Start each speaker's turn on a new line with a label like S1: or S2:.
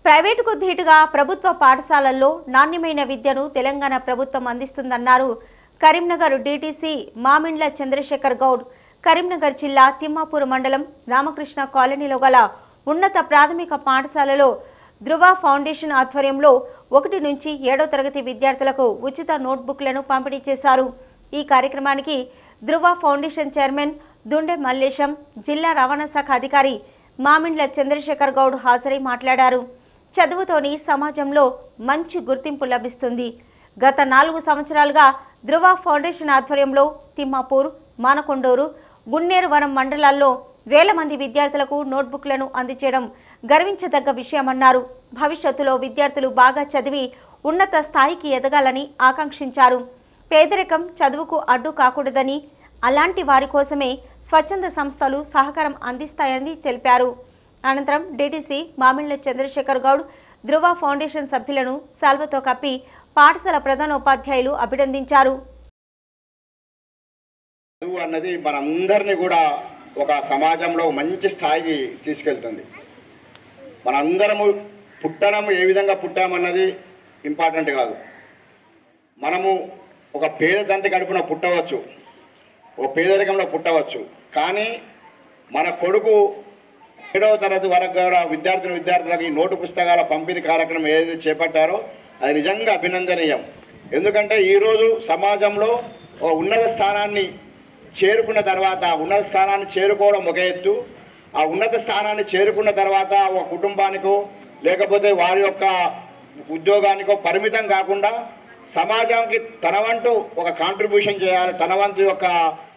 S1: ప్రైవేటుకు ధీటుగా ప్రభుత్వ పాఠశాలల్లో నాణ్యమైన విద్యను తెలంగాణ ప్రభుత్వం అందిస్తుందన్నారు కరీంనగర్ డీటీసీ మామిండ్ల చంద్రశేఖర్ గౌడ్ కరీంనగర్ జిల్లా తిమ్మాపూర్ మండలం రామకృష్ణ కాలనీలో గల ఉన్నత ప్రాథమిక పాఠశాలలో ధృవ ఫౌండేషన్ ఆధ్వర్యంలో ఒకటి నుంచి ఏడో తరగతి విద్యార్థులకు ఉచిత నోట్బుక్లను పంపిణీ చేశారు ఈ కార్యక్రమానికి ధృవ ఫౌండేషన్ చైర్మన్ దుండె మల్లేశం జిల్లా రవాణా శాఖ అధికారి మామిండ్ల చంద్రశేఖర్ గౌడ్ హాజరై మాట్లాడారు చదువుతోని సమాజంలో మంచి గుర్తింపు లభిస్తుంది గత నాలుగు సంవత్సరాలుగా ధృవ ఫౌండేషన్ ఆధ్వర్యంలో తిమ్మాపూర్ మానకొండూరు గున్నేరువరం మండలాల్లో వేల మంది విద్యార్థులకు నోట్బుక్లను అందజేయడం గర్వించదగ్గ విషయమన్నారు భవిష్యత్తులో విద్యార్థులు బాగా చదివి ఉన్నత స్థాయికి ఎదగాలని ఆకాంక్షించారు పేదరికం చదువుకు అడ్డు కాకూడదని అలాంటి వారి కోసమే స్వచ్ఛంద సంస్థలు సహకారం అందిస్తాయని తెలిపారు అనంతరం డీటీసీ మామిళ్ల చంద్రశేఖర్ గౌడ్ ధృవ ఫౌండేషన్ సభ్యులను శాల్వతో కప్పి పాఠశాల ప్రధానోపాధ్యాయులు అభినందించారు
S2: చదువు అన్నది మనందరినీ కూడా ఒక సమాజంలో మంచి స్థాయికి తీసుకెళ్తుంది మనందరము పుట్టడం ఏ విధంగా పుట్టామన్నది ఇంపార్టెంట్ కాదు మనము ఒక పేద తండ్రి గడుపున పుట్టవచ్చు ఒక పేదరికంలో పుట్టవచ్చు కానీ మన కొడుకు ఏడవ తరగతి వరకు కూడా విద్యార్థులు విద్యార్థులకు ఈ నోటు పుస్తకాల పంపిణీ కార్యక్రమం ఏదైతే చేపట్టారో అది నిజంగా అభినందనీయం ఎందుకంటే ఈరోజు సమాజంలో ఒక ఉన్నత స్థానాన్ని చేరుకున్న తర్వాత ఉన్నత స్థానాన్ని చేరుకోవడం ఒక ఎత్తు ఆ ఉన్నత స్థానాన్ని చేరుకున్న తర్వాత ఒక కుటుంబానికో లేకపోతే వారి యొక్క ఉద్యోగానికో పరిమితం కాకుండా సమాజానికి తన వంతు ఒక కాంట్రిబ్యూషన్ చేయాలి తన వంతు యొక్క